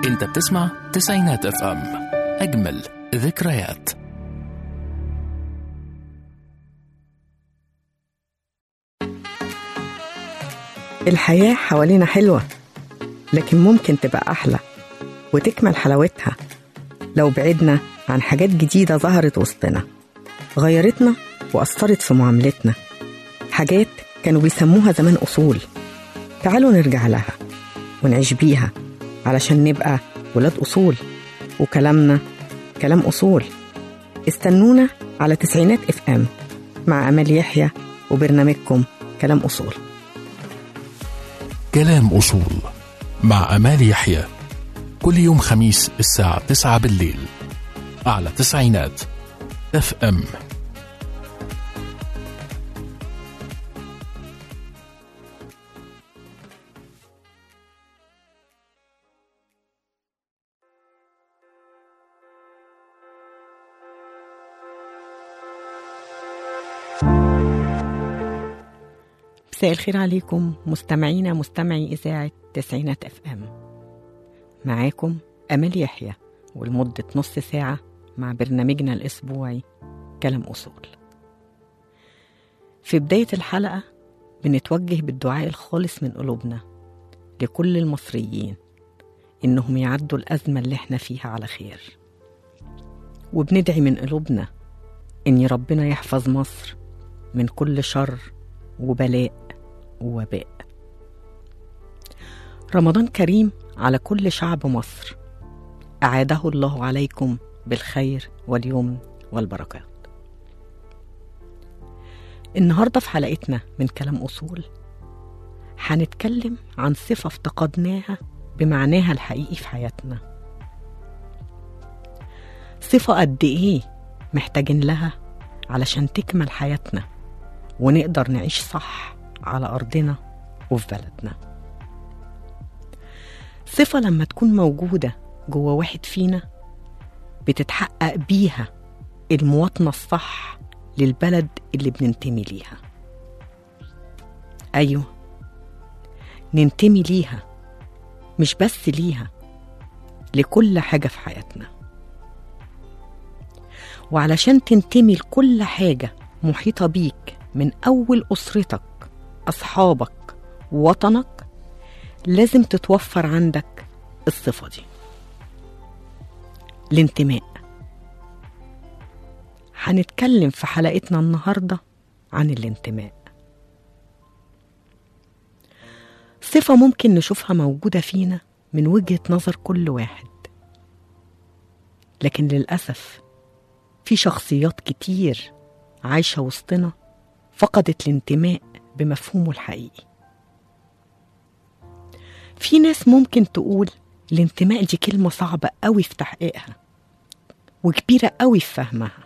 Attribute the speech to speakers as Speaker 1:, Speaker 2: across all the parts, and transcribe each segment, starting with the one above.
Speaker 1: انت بتسمع تسعينات اف ام اجمل ذكريات
Speaker 2: الحياة حوالينا حلوة لكن ممكن تبقى أحلى وتكمل حلاوتها لو بعدنا عن حاجات جديدة ظهرت وسطنا غيرتنا وأثرت في معاملتنا حاجات كانوا بيسموها زمان أصول تعالوا نرجع لها ونعيش بيها علشان نبقى ولاد أصول وكلامنا كلام أصول استنونا على تسعينات اف ام مع أمال يحيى وبرنامجكم كلام أصول
Speaker 1: كلام أصول مع أمال يحيى كل يوم خميس الساعة 9 بالليل على تسعينات اف ام
Speaker 2: مساء الخير عليكم مستمعينا مستمعي إذاعة تسعينات اف ام معاكم أمل يحيى ولمدة نص ساعة مع برنامجنا الأسبوعي كلام أصول في بداية الحلقة بنتوجه بالدعاء الخالص من قلوبنا لكل المصريين إنهم يعدوا الأزمة اللي احنا فيها على خير وبندعي من قلوبنا إن ربنا يحفظ مصر من كل شر وبلاء ووباء رمضان كريم على كل شعب مصر أعاده الله عليكم بالخير واليمن والبركات النهاردة في حلقتنا من كلام أصول هنتكلم عن صفة افتقدناها بمعناها الحقيقي في حياتنا صفة قد إيه محتاجين لها علشان تكمل حياتنا ونقدر نعيش صح على أرضنا وفي بلدنا صفة لما تكون موجودة جوه واحد فينا بتتحقق بيها المواطنة الصح للبلد اللي بننتمي ليها أيوه ننتمي ليها مش بس ليها لكل حاجة في حياتنا وعلشان تنتمي لكل حاجة محيطة بيك من أول أسرتك أصحابك وطنك لازم تتوفر عندك الصفة دي الانتماء هنتكلم في حلقتنا النهاردة عن الانتماء صفة ممكن نشوفها موجودة فينا من وجهة نظر كل واحد لكن للأسف في شخصيات كتير عايشة وسطنا فقدت الانتماء بمفهومه الحقيقي في ناس ممكن تقول الانتماء دي كلمة صعبة قوي في تحقيقها وكبيرة قوي في فهمها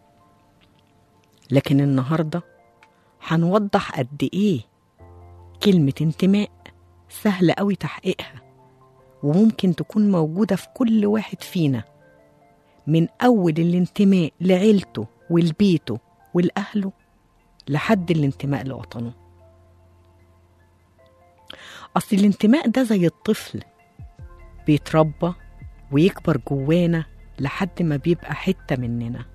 Speaker 2: لكن النهاردة هنوضح قد ايه كلمة انتماء سهلة قوي تحقيقها وممكن تكون موجودة في كل واحد فينا من أول الانتماء لعيلته ولبيته ولأهله لحد الانتماء لوطنه أصل الانتماء ده زي الطفل بيتربى ويكبر جوانا لحد ما بيبقى حتة مننا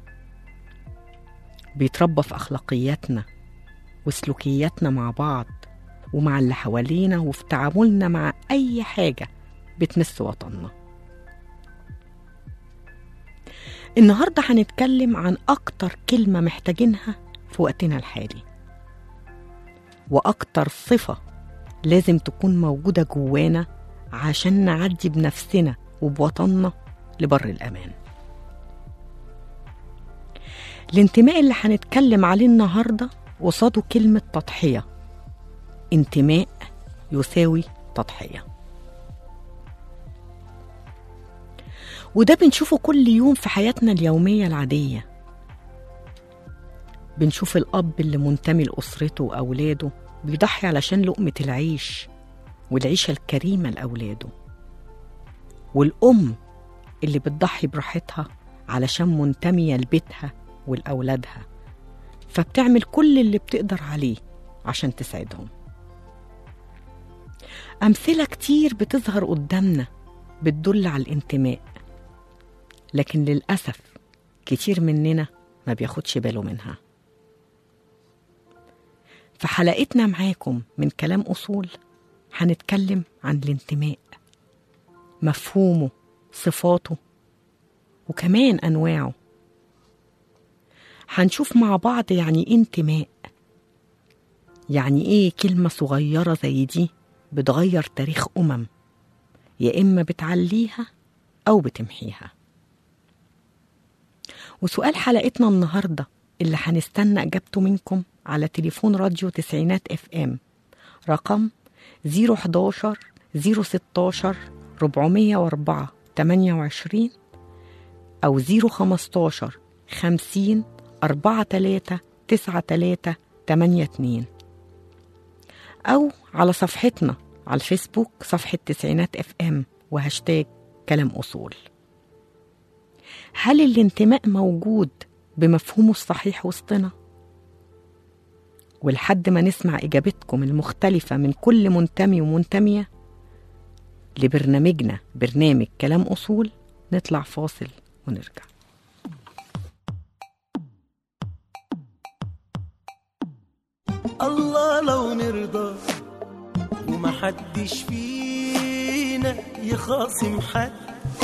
Speaker 2: بيتربى في أخلاقياتنا وسلوكياتنا مع بعض ومع اللي حوالينا وفي تعاملنا مع أي حاجة بتمس وطننا النهاردة هنتكلم عن أكتر كلمة محتاجينها في وقتنا الحالي وأكتر صفة لازم تكون موجودة جوانا عشان نعدي بنفسنا وبوطننا لبر الأمان الانتماء اللي هنتكلم عليه النهاردة قصاده كلمة تضحية انتماء يساوي تضحية وده بنشوفه كل يوم في حياتنا اليومية العادية بنشوف الأب اللي منتمي لأسرته وأولاده بيضحي علشان لقمة العيش والعيشة الكريمة لأولاده والأم اللي بتضحي براحتها علشان منتمية لبيتها ولأولادها فبتعمل كل اللي بتقدر عليه عشان تساعدهم أمثلة كتير بتظهر قدامنا بتدل على الانتماء لكن للأسف كتير مننا ما بياخدش باله منها في حلقتنا معاكم من كلام أصول هنتكلم عن الانتماء مفهومه صفاته وكمان أنواعه هنشوف مع بعض يعني إيه انتماء يعني إيه كلمة صغيرة زي دي بتغير تاريخ أمم يا إما بتعليها أو بتمحيها وسؤال حلقتنا النهاردة اللي هنستنى إجابته منكم على تليفون راديو تسعينات اف ام رقم 011 016 404 28 أو 015 50 43 93 82 أو على صفحتنا على الفيسبوك صفحة تسعينات اف ام وهاشتاج كلام أصول هل الانتماء موجود بمفهومه الصحيح وسطنا؟ ولحد ما نسمع إجابتكم المختلفة من كل منتمي ومنتمية لبرنامجنا برنامج كلام أصول نطلع فاصل ونرجع
Speaker 3: الله لو نرضى ومحدش فينا يخاصم حد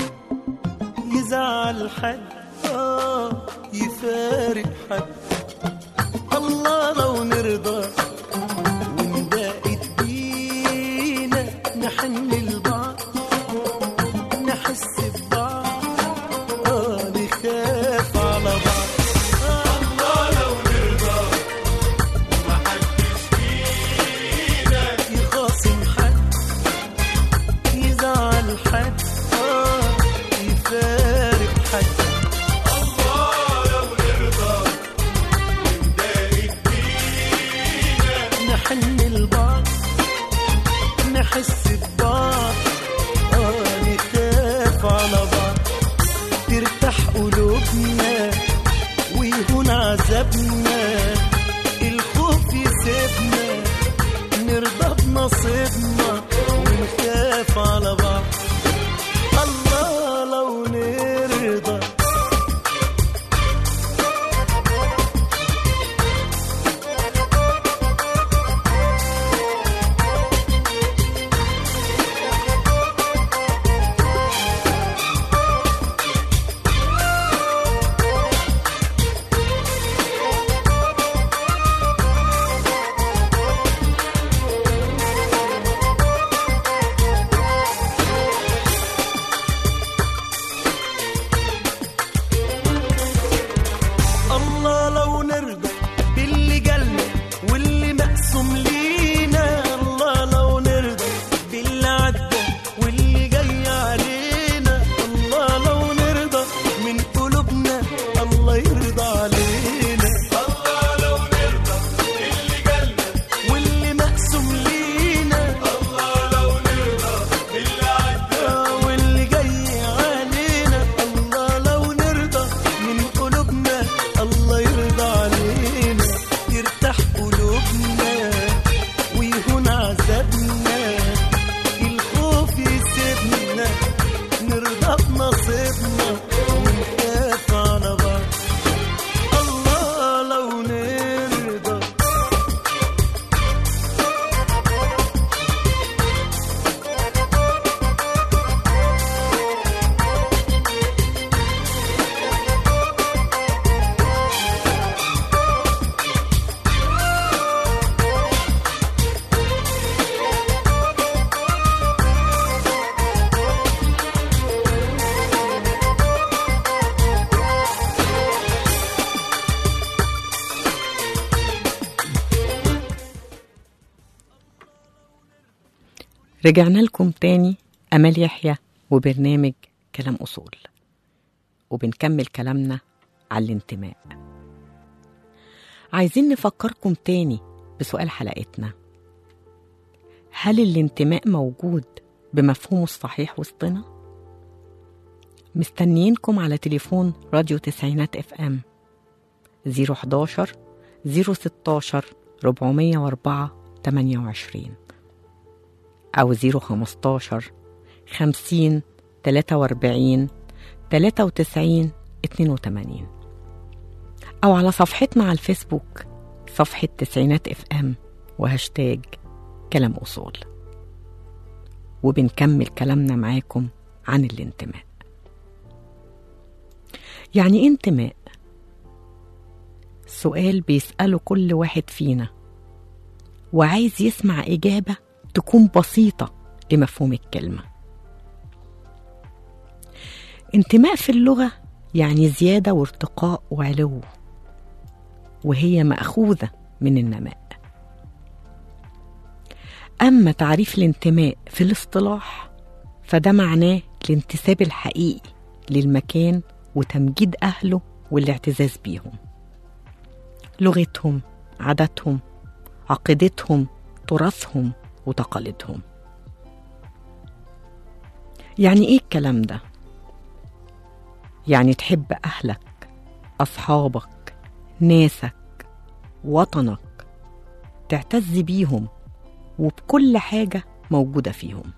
Speaker 3: يزعل حد آه يفارق حد الله لو نرضى ونداقت بينا نحن لبعض نحس ببعض آه نخاف على بعض الله لو نرضى يخاصم حد يزعل حد آه يفارق حد نحن لبعض نحس ببعض آه نخاف على بعض ترتاح قلوبنا ويهون عذابنا الخوف يسيبنا نرضى بنصيبنا ونخاف على بعض الله لو نرضى الله لو نرضى باللي جالنا واللي مقسوم لينا الله لو نرضى باللي عدى واللي جاي علينا الله لو نرضى من قلوبنا الله يرضى علينا الله لو نرضى باللي جالنا واللي مقسوم لينا الله لو نرضى باللي عدى واللي جاي علينا الله لو نرضى من قلوبنا الله يرضى علينا يرتاح قلوبنا ويهون عذابنا الخوف يسيبنا نرضى بنصيبنا ونخاف على بعض الله لو نرضى
Speaker 2: رجعنا لكم تاني أمال يحيى وبرنامج كلام أصول وبنكمل كلامنا على الانتماء عايزين نفكركم تاني بسؤال حلقتنا هل الانتماء موجود بمفهومه الصحيح وسطنا؟ مستنيينكم على تليفون راديو تسعينات اف ام 011 016 404 28 أو 015 50 43 93 82 أو على صفحتنا على الفيسبوك صفحة تسعينات اف ام وهاشتاج كلام أصول وبنكمل كلامنا معاكم عن الانتماء يعني ايه انتماء سؤال بيسأله كل واحد فينا وعايز يسمع إجابة تكون بسيطة لمفهوم الكلمة انتماء في اللغة يعني زيادة وارتقاء وعلو وهي مأخوذة من النماء أما تعريف الانتماء في الاصطلاح فده معناه الانتساب الحقيقي للمكان وتمجيد أهله والاعتزاز بيهم لغتهم عاداتهم عقيدتهم تراثهم وتقاليدهم يعني ايه الكلام ده يعني تحب اهلك اصحابك ناسك وطنك تعتز بيهم وبكل حاجه موجوده فيهم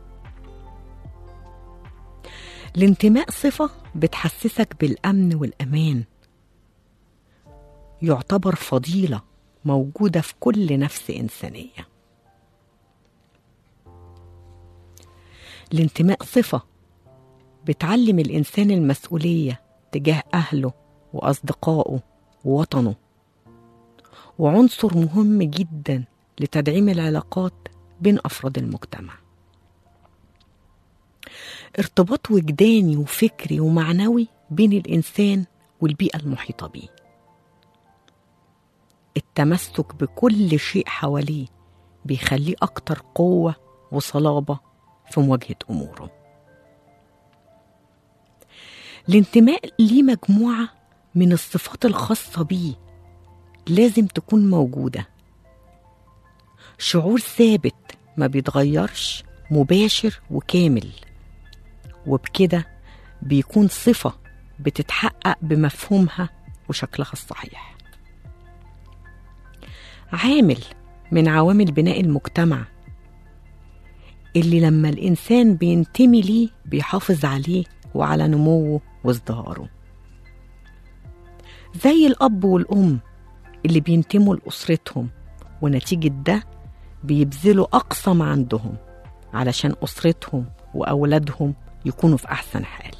Speaker 2: الانتماء صفه بتحسسك بالامن والامان يعتبر فضيله موجوده في كل نفس انسانيه الانتماء صفه بتعلم الانسان المسؤوليه تجاه اهله واصدقائه ووطنه وعنصر مهم جدا لتدعيم العلاقات بين افراد المجتمع ارتباط وجداني وفكري ومعنوي بين الانسان والبيئه المحيطه بيه التمسك بكل شيء حواليه بيخليه اكتر قوه وصلابه في مواجهه اموره الانتماء ليه مجموعه من الصفات الخاصه بيه لازم تكون موجوده شعور ثابت ما بيتغيرش مباشر وكامل وبكده بيكون صفه بتتحقق بمفهومها وشكلها الصحيح عامل من عوامل بناء المجتمع اللي لما الإنسان بينتمي ليه بيحافظ عليه وعلى نموه وازدهاره زي الأب والأم اللي بينتموا لأسرتهم ونتيجة ده بيبذلوا أقصى ما عندهم علشان أسرتهم وأولادهم يكونوا في أحسن حال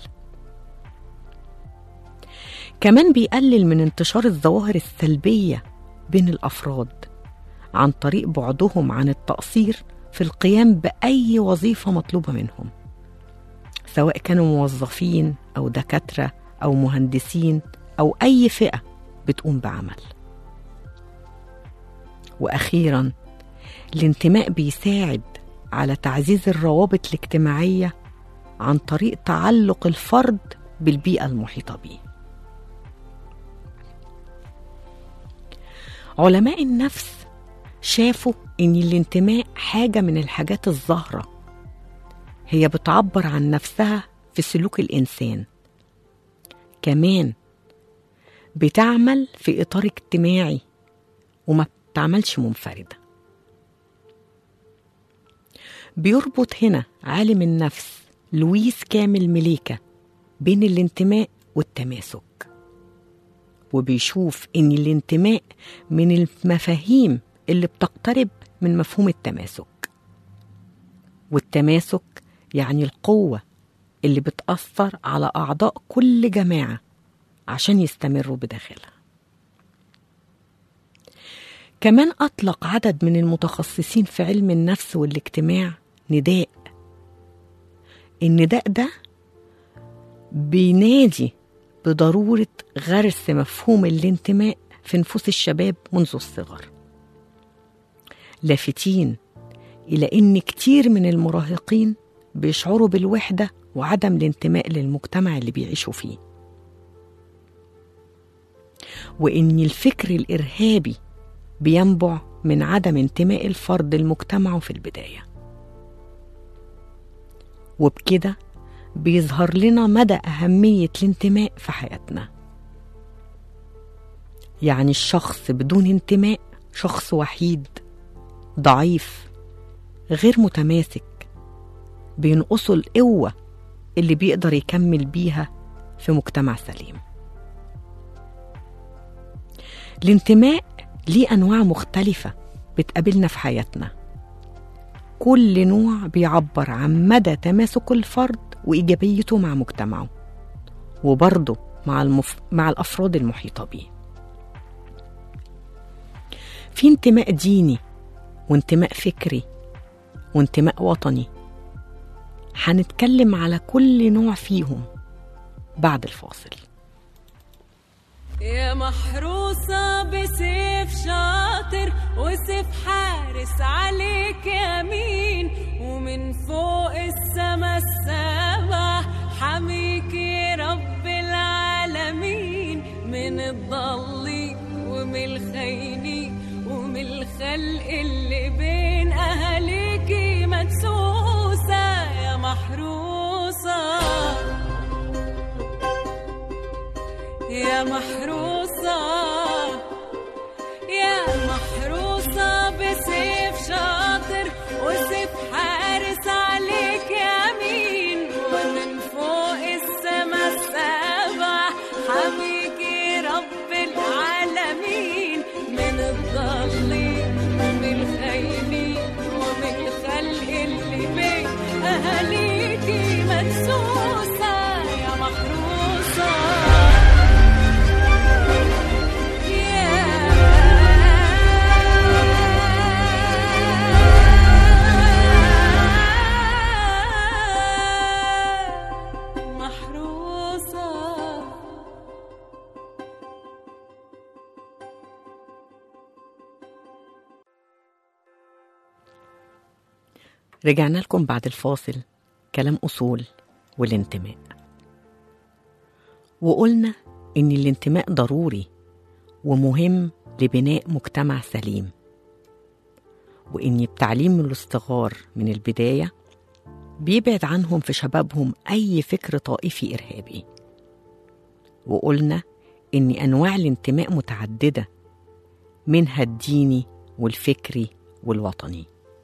Speaker 2: كمان بيقلل من انتشار الظواهر السلبية بين الأفراد عن طريق بعدهم عن التقصير في القيام بأي وظيفة مطلوبة منهم سواء كانوا موظفين أو دكاترة أو مهندسين أو أي فئة بتقوم بعمل وأخيرا الانتماء بيساعد على تعزيز الروابط الاجتماعية عن طريق تعلق الفرد بالبيئة المحيطة بيه علماء النفس شافوا ان الانتماء حاجه من الحاجات الظاهره هي بتعبر عن نفسها في سلوك الانسان كمان بتعمل في اطار اجتماعي وما بتعملش منفرده بيربط هنا عالم النفس لويس كامل مليكا بين الانتماء والتماسك وبيشوف ان الانتماء من المفاهيم اللي بتقترب من مفهوم التماسك والتماسك يعني القوة اللي بتأثر على أعضاء كل جماعة عشان يستمروا بداخلها كمان أطلق عدد من المتخصصين في علم النفس والاجتماع نداء النداء ده بينادي بضرورة غرس مفهوم الانتماء في نفوس الشباب منذ الصغر لافتين إلى إن كتير من المراهقين بيشعروا بالوحدة وعدم الانتماء للمجتمع اللي بيعيشوا فيه وإن الفكر الإرهابي بينبع من عدم انتماء الفرد لمجتمعه في البداية وبكده بيظهر لنا مدى أهمية الانتماء في حياتنا يعني الشخص بدون انتماء شخص وحيد ضعيف غير متماسك بينقصه القوة اللي بيقدر يكمل بيها في مجتمع سليم الانتماء ليه أنواع مختلفة بتقابلنا في حياتنا كل نوع بيعبر عن مدى تماسك الفرد وإيجابيته مع مجتمعه وبرضه مع, المف... مع الأفراد المحيطة بيه في انتماء ديني وانتماء فكري وانتماء وطني هنتكلم على كل نوع فيهم بعد الفاصل
Speaker 4: يا محروسة بسيف شاطر وسيف حارس عليك يمين ومن فوق السما السبع حميك يا رب العالمين من الضل ومن الخاينين ومن الخلق اللي بين أهاليكي مدسوسة يا محروسة يا محروسة يا محروسة بسيف شاطر وسيف حارس عليك يمين ومن فوق السما السبع حميكي رب العالمين من الضل ومن الخاينين ومن الخلق اللي بين أهاليكي مدسوسة يا محروسة محروسة
Speaker 2: رجعنا لكم بعد الفاصل كلام أصول والانتماء وقلنا إن الانتماء ضروري ومهم لبناء مجتمع سليم وإن التعليم الصغار من البداية بيبعد عنهم في شبابهم أي فكر طائفي إرهابي وقلنا إن أنواع الانتماء متعددة منها الديني والفكري والوطني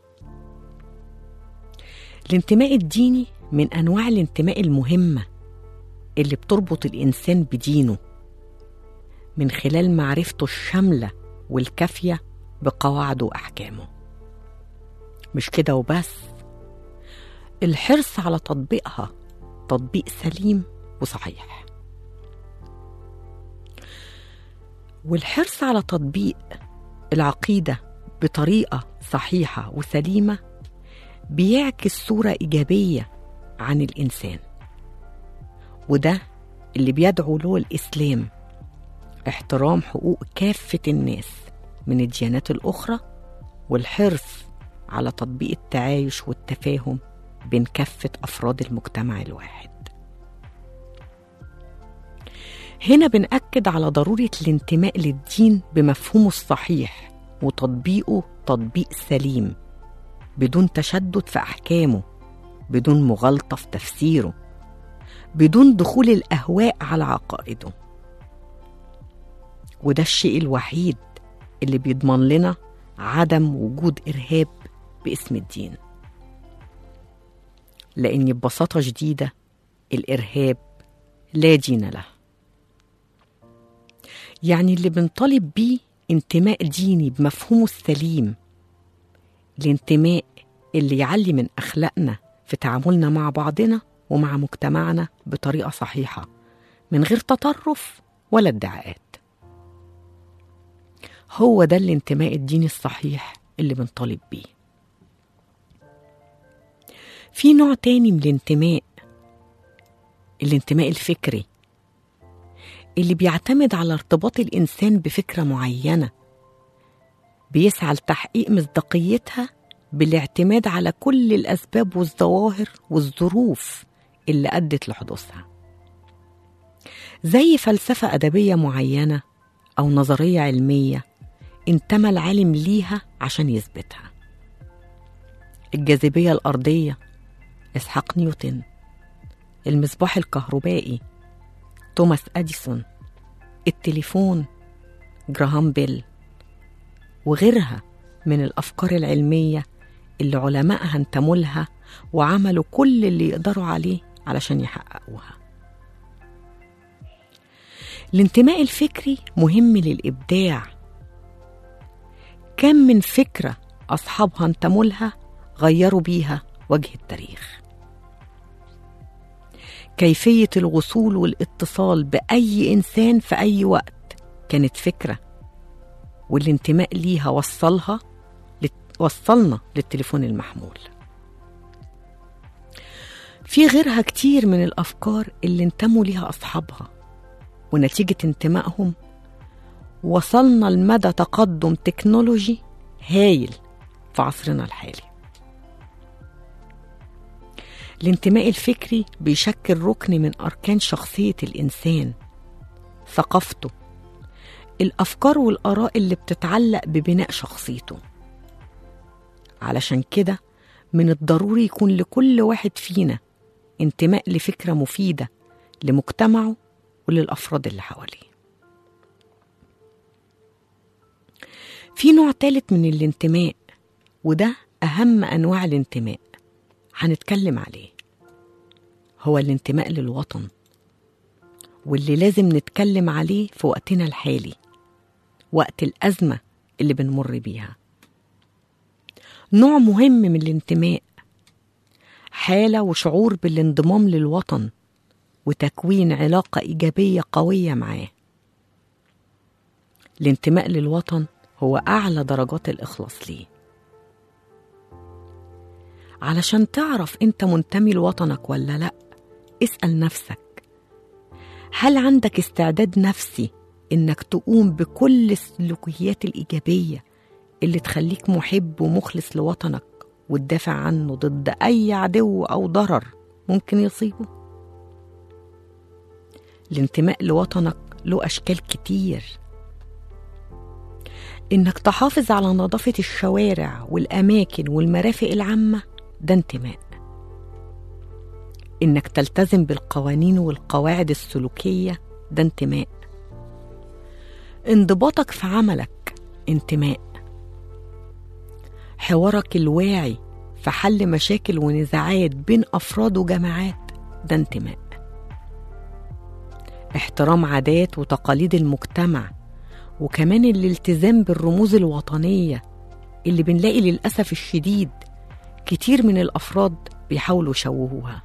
Speaker 2: الانتماء الديني من انواع الانتماء المهمه اللي بتربط الانسان بدينه من خلال معرفته الشامله والكافيه بقواعده واحكامه مش كده وبس الحرص على تطبيقها تطبيق سليم وصحيح والحرص على تطبيق العقيده بطريقه صحيحه وسليمه بيعكس صورة إيجابية عن الإنسان وده اللي بيدعو له الإسلام احترام حقوق كافة الناس من الديانات الأخرى والحرص على تطبيق التعايش والتفاهم بين كافة أفراد المجتمع الواحد هنا بنأكد على ضرورة الانتماء للدين بمفهومه الصحيح وتطبيقه تطبيق سليم بدون تشدد في احكامه بدون مغالطه في تفسيره بدون دخول الاهواء على عقائده وده الشيء الوحيد اللي بيضمن لنا عدم وجود ارهاب باسم الدين لان ببساطه شديده الارهاب لا دين له يعني اللي بنطالب بيه انتماء ديني بمفهومه السليم الانتماء اللي يعلي من اخلاقنا في تعاملنا مع بعضنا ومع مجتمعنا بطريقه صحيحه من غير تطرف ولا ادعاءات هو ده الانتماء الديني الصحيح اللي بنطالب بيه في نوع تاني من الانتماء الانتماء الفكري اللي بيعتمد على ارتباط الانسان بفكره معينه بيسعى لتحقيق مصداقيتها بالاعتماد على كل الاسباب والظواهر والظروف اللي ادت لحدوثها زي فلسفه ادبيه معينه او نظريه علميه انتمى العالم ليها عشان يثبتها الجاذبيه الارضيه اسحاق نيوتن المصباح الكهربائي توماس اديسون التليفون جراهام بيل وغيرها من الافكار العلميه اللي علمائها انتموا لها وعملوا كل اللي يقدروا عليه علشان يحققوها الانتماء الفكري مهم للإبداع كم من فكرة أصحابها انتموا لها غيروا بيها وجه التاريخ كيفية الوصول والاتصال بأي إنسان في أي وقت كانت فكرة والانتماء ليها وصلها لت- وصلنا للتليفون المحمول في غيرها كتير من الأفكار اللي انتموا ليها أصحابها ونتيجة انتمائهم وصلنا لمدى تقدم تكنولوجي هايل في عصرنا الحالي الانتماء الفكري بيشكل ركن من أركان شخصية الإنسان ثقافته الأفكار والآراء اللي بتتعلق ببناء شخصيته علشان كده من الضروري يكون لكل واحد فينا انتماء لفكرة مفيدة لمجتمعه وللأفراد اللي حواليه في نوع تالت من الانتماء وده أهم أنواع الانتماء هنتكلم عليه هو الانتماء للوطن واللي لازم نتكلم عليه في وقتنا الحالي وقت الأزمة اللي بنمر بيها نوع مهم من الانتماء حالة وشعور بالانضمام للوطن وتكوين علاقة إيجابية قوية معاه الانتماء للوطن هو أعلى درجات الإخلاص ليه علشان تعرف أنت منتمي لوطنك ولا لأ اسأل نفسك هل عندك استعداد نفسي إنك تقوم بكل السلوكيات الإيجابية اللي تخليك محب ومخلص لوطنك وتدافع عنه ضد أي عدو أو ضرر ممكن يصيبه الانتماء لوطنك له أشكال كتير إنك تحافظ على نظافة الشوارع والأماكن والمرافق العامة ده انتماء إنك تلتزم بالقوانين والقواعد السلوكية ده انتماء انضباطك في عملك انتماء حوارك الواعي في حل مشاكل ونزاعات بين أفراد وجماعات ده انتماء احترام عادات وتقاليد المجتمع وكمان الالتزام بالرموز الوطنية اللي بنلاقي للأسف الشديد كتير من الأفراد بيحاولوا يشوهوها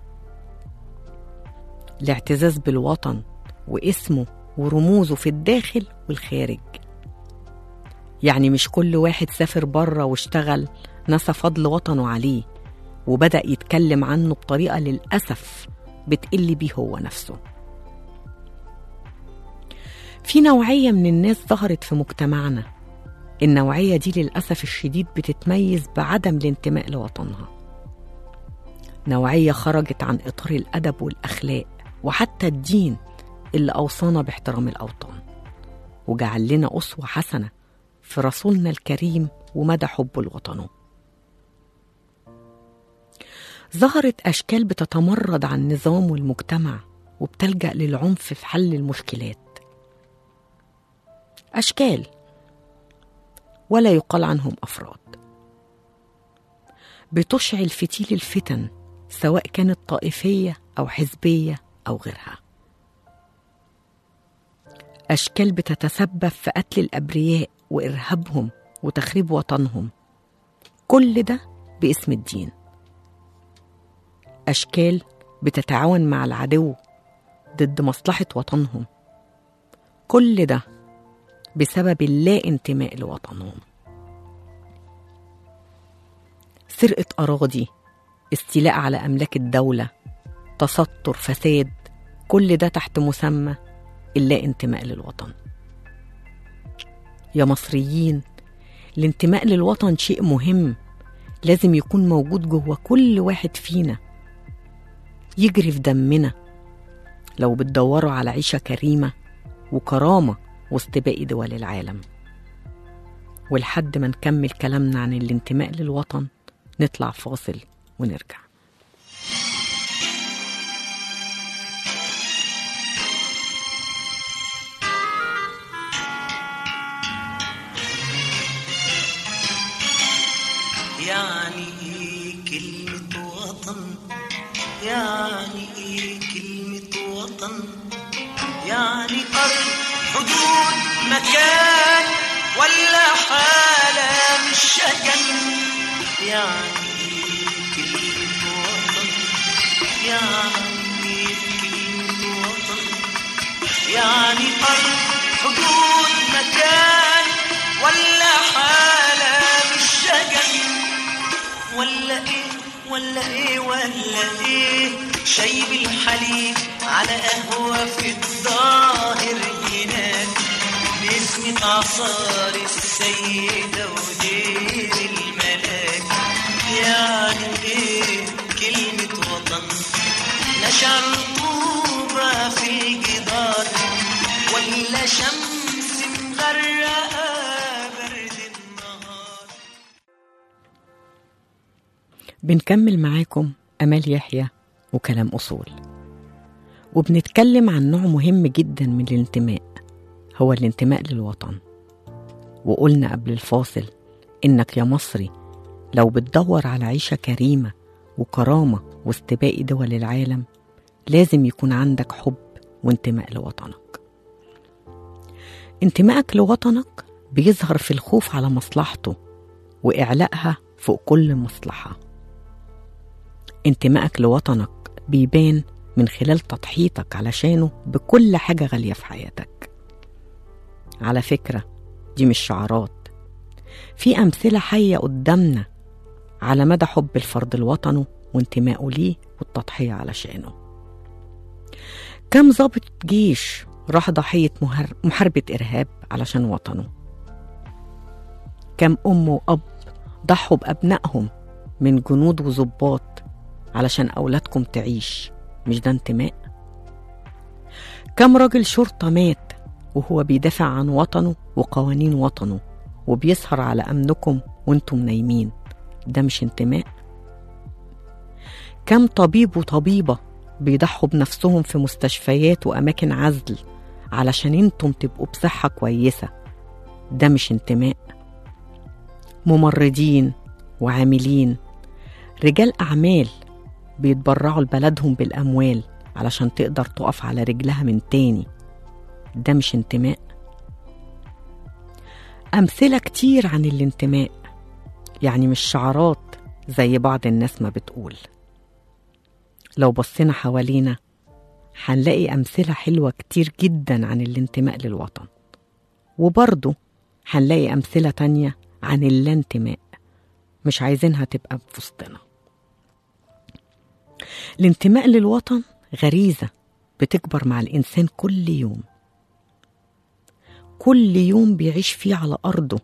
Speaker 2: الاعتزاز بالوطن واسمه ورموزه في الداخل والخارج يعني مش كل واحد سافر بره واشتغل نسى فضل وطنه عليه وبدأ يتكلم عنه بطريقة للأسف بتقل بيه هو نفسه في نوعية من الناس ظهرت في مجتمعنا النوعية دي للأسف الشديد بتتميز بعدم الانتماء لوطنها نوعية خرجت عن إطار الأدب والأخلاق وحتى الدين اللي أوصانا باحترام الأوطان وجعل لنا أسوة حسنة في رسولنا الكريم ومدى حبه لوطنه ظهرت أشكال بتتمرد على النظام والمجتمع وبتلجأ للعنف في حل المشكلات أشكال ولا يقال عنهم أفراد بتشعل فتيل الفتن سواء كانت طائفية أو حزبية أو غيرها أشكال بتتسبب في قتل الأبرياء وإرهابهم وتخريب وطنهم كل ده باسم الدين أشكال بتتعاون مع العدو ضد مصلحة وطنهم كل ده بسبب اللا انتماء لوطنهم سرقة أراضي استيلاء على أملاك الدولة تستر فساد كل ده تحت مسمى اللا انتماء للوطن يا مصريين الانتماء للوطن شيء مهم لازم يكون موجود جوه كل واحد فينا يجري في دمنا لو بتدوروا على عيشة كريمة وكرامة وسط باقي دول العالم ولحد ما نكمل كلامنا عن الانتماء للوطن نطلع فاصل ونرجع
Speaker 3: يعني كلمة وطن يعني ايه كلمة وطن يعني أرض حدود مكان ولا حالة مش شجن يعني ايه كلمة وطن يعني ايه كلمة وطن يعني أرض حدود مكان ولا حالة مش شجن ولا ايه ولا ايه ولا ايه شاي بالحليب على قهوة في الظاهر هناك باسم اعصار السيدة ودير الملاك يعني ايه كلمة وطن نشر طوبة في الجدار ولا شمس مغرقة برد النهار
Speaker 2: بنكمل معاكم أمال يحيى وكلام أصول وبنتكلم عن نوع مهم جدا من الانتماء هو الانتماء للوطن وقلنا قبل الفاصل إنك يا مصري لو بتدور على عيشة كريمة وكرامة وسط باقي دول العالم لازم يكون عندك حب وانتماء لوطنك انتمائك لوطنك بيظهر في الخوف على مصلحته وإعلائها فوق كل مصلحة انتمائك لوطنك بيبان من خلال تضحيتك علشانه بكل حاجة غالية في حياتك على فكرة دي مش شعارات في أمثلة حية قدامنا على مدى حب الفرد لوطنه وانتمائه ليه والتضحية علشانه كم ضابط جيش راح ضحية مهر- محاربة إرهاب علشان وطنه كم أم وأب ضحوا بأبنائهم من جنود وظباط علشان أولادكم تعيش مش ده انتماء كم راجل شرطة مات وهو بيدافع عن وطنه وقوانين وطنه وبيسهر على أمنكم وانتم نايمين ده مش انتماء كم طبيب وطبيبة بيضحوا بنفسهم في مستشفيات وأماكن عزل علشان انتم تبقوا بصحة كويسة ده مش انتماء ممرضين وعاملين رجال أعمال بيتبرعوا لبلدهم بالأموال علشان تقدر تقف على رجلها من تاني ده مش انتماء أمثلة كتير عن الانتماء يعني مش شعارات زي بعض الناس ما بتقول لو بصينا حوالينا هنلاقي أمثلة حلوة كتير جدا عن الانتماء للوطن وبرضه هنلاقي أمثلة تانية عن اللانتماء مش عايزينها تبقى في وسطنا الانتماء للوطن غريزة بتكبر مع الإنسان كل يوم كل يوم بيعيش فيه على أرضه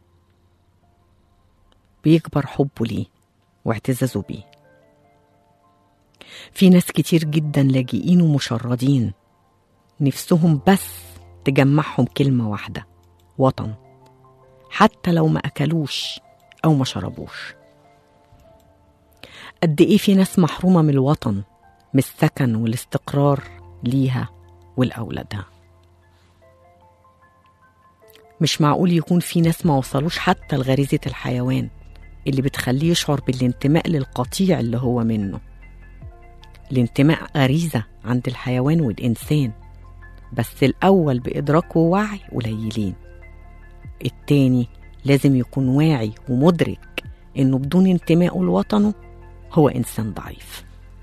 Speaker 2: بيكبر حبه ليه واعتزازه بيه في ناس كتير جدا لاجئين ومشردين نفسهم بس تجمعهم كلمة واحدة وطن حتى لو ما أكلوش أو ما شربوش قد إيه في ناس محرومة من الوطن من السكن والاستقرار ليها ولأولادها مش معقول يكون في ناس ما وصلوش حتى لغريزة الحيوان اللي بتخليه يشعر بالانتماء للقطيع اللي هو منه الانتماء غريزة عند الحيوان والإنسان بس الأول بإدراك ووعي قليلين التاني لازم يكون واعي ومدرك إنه بدون انتمائه لوطنه هو إنسان ضعيف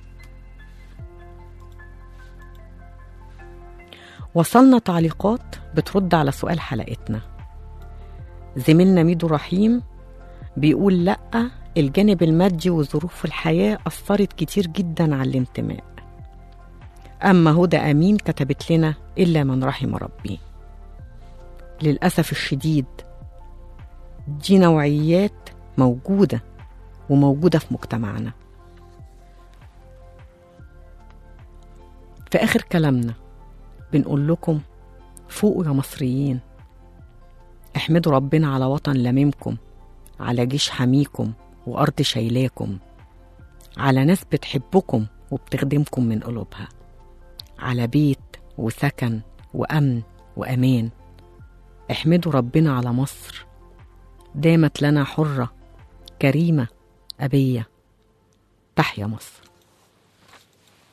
Speaker 2: وصلنا تعليقات بترد على سؤال حلقتنا زميلنا ميدو رحيم بيقول لأ الجانب المادي وظروف الحياة أثرت كتير جدا على الانتماء أما هدى أمين كتبت لنا إلا من رحم ربي للأسف الشديد دي نوعيات موجودة وموجودة في مجتمعنا في آخر كلامنا بنقول لكم فوقوا يا مصريين احمدوا ربنا على وطن لممكم على جيش حميكم وأرض شايلاكم على ناس بتحبكم وبتخدمكم من قلوبها على بيت وسكن وأمن وأمان احمدوا ربنا على مصر دامت لنا حرة كريمة أبية تحيا مصر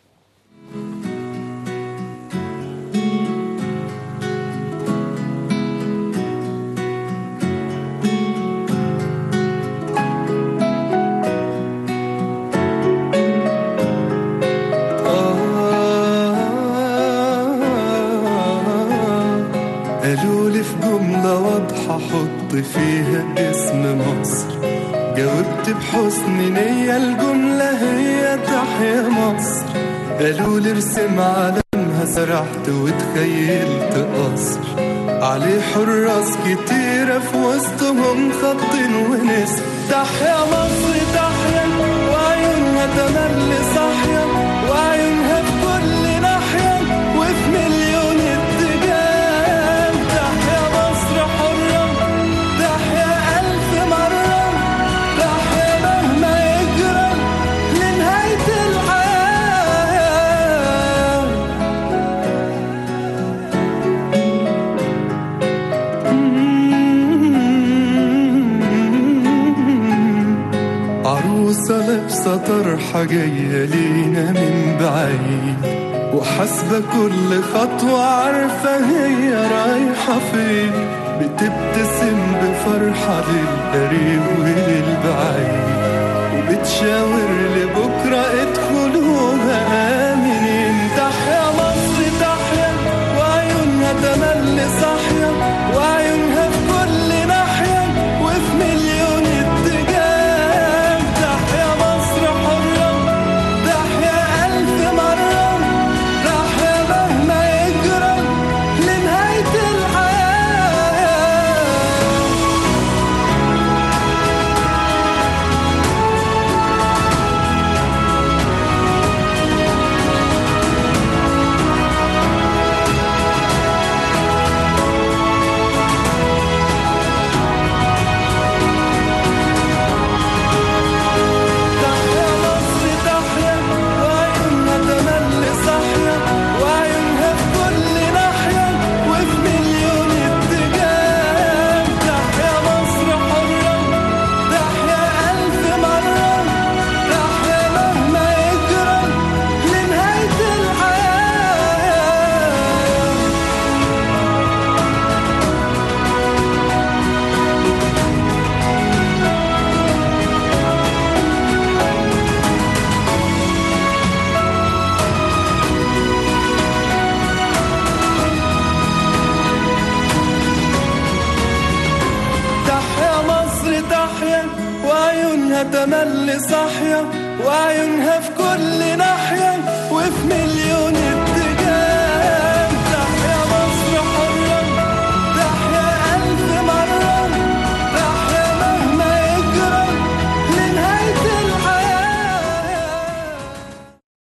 Speaker 5: حط فيها اسم مصر جاوبت بحسن نية الجملة هي تحيا مصر قالوا لي ارسم علمها سرحت وتخيلت قصر عليه حراس كتيرة في وسطهم خط ونسر تحيا مصر تحيا وعيونها تملي صاحية وعيونها في كل ناحية وفي مليون اتجاه تحيا مصر حرة تحيا ألف مرة تحيا مهما يجرى لنهاية الحياة عروسة لابسة طرحة جاية لينا من بعيد وحاسبة كل خطوة عارفة هي رايحة فين بتبتسم بفرحة للقريب وللبعيد وبتشاور لبكرة ادخلوها آمنين تحيا مصر تحيا وعيونها تملي صاحية وعيونها في كل ناحية وفي مليون اتجاه تحيا مصر حرة تحيا ألف مرة تحيا مهما يجرى لنهاية الحياة تحيا مصر تحيا وعيونها تملي صاحية وعيونها في كل ناحية وفي مليون اتجاه تحيا مصر حرة تحيا ألف مرة تحيا مهما يجرى لنهاية الحياة تحيا مصر تحيا وعيونها تملي صاحية وعيونها في كل ناحية وفي مليون